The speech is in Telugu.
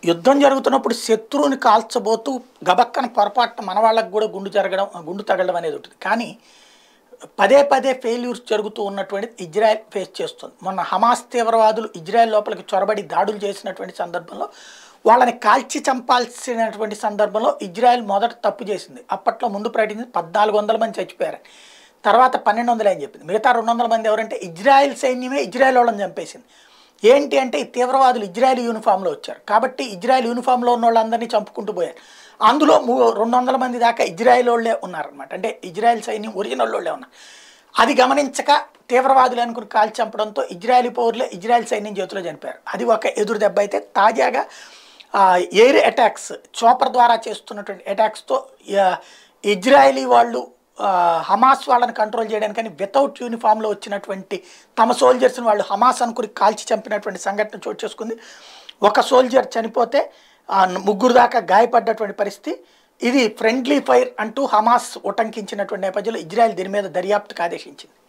యుద్ధం జరుగుతున్నప్పుడు శత్రువుని కాల్చబోతూ గబక్కన పొరపాటున మన వాళ్ళకు కూడా గుండు జరగడం గుండు తగలడం అనేది ఉంటుంది కానీ పదే పదే ఫెయిల్యూర్స్ జరుగుతూ ఉన్నటువంటి ఇజ్రాయెల్ ఫేస్ చేస్తుంది మొన్న హమాస్ తీవ్రవాదులు ఇజ్రాయెల్ లోపలికి చొరబడి దాడులు చేసినటువంటి సందర్భంలో వాళ్ళని కాల్చి చంపాల్సినటువంటి సందర్భంలో ఇజ్రాయెల్ మొదట తప్పు చేసింది అప్పట్లో ముందు ప్రకటించింది పద్నాలుగు వందల మంది చచ్చిపోయారు తర్వాత పన్నెండు వందలు అని చెప్పింది మిగతా రెండు వందల మంది ఎవరంటే ఇజ్రాయెల్ సైన్యమే ఇజ్రాయెల్ వాళ్ళని చంపేసింది ఏంటి అంటే ఈ తీవ్రవాదులు ఇజ్రాయెల్ యూనిఫామ్లో వచ్చారు కాబట్టి ఇజ్రాయెల్ యూనిఫామ్లో ఉన్న వాళ్ళందరినీ చంపుకుంటూ పోయారు అందులో మూ రెండు వందల మంది దాకా ఇజ్రాయెల్ వాళ్ళే ఉన్నారనమాట అంటే ఇజ్రాయెల్ సైన్యం ఒరిజినల్ వాళ్ళే ఉన్నారు అది గమనించక తీవ్రవాదులు అనుకుని కాల్చి చంపడంతో ఇజ్రాయెల్ పౌరులే ఇజ్రాయెల్ సైన్యం చేతిలో చనిపోయారు అది ఒక ఎదురు దెబ్బ అయితే తాజాగా ఎయిర్ అటాక్స్ చోపర్ ద్వారా చేస్తున్నటువంటి అటాక్స్తో ఇజ్రాయలీ వాళ్ళు ఆ, హమాస్ వాళ్ళని కంట్రోల్ చేయడానికని వితౌట్ యూనిఫామ్లో వచ్చినటువంటి తమ సోల్జర్స్ని వాళ్ళు హమాస్ అనుకుని కాల్చి చంపినటువంటి సంఘటన చోటు చేసుకుంది ఒక సోల్జర్ చనిపోతే ఆ, ముగ్గురు దాకా గాయపడ్డటువంటి పరిస్థితి ఇది ఫ్రెండ్లీ ఫైర్ అంటూ హమాస్ ఉటంకించినటువంటి నేపథ్యంలో ఇజ్రాయెల్ దీని మీద దర్యాప్తుకు ఆదేశించింది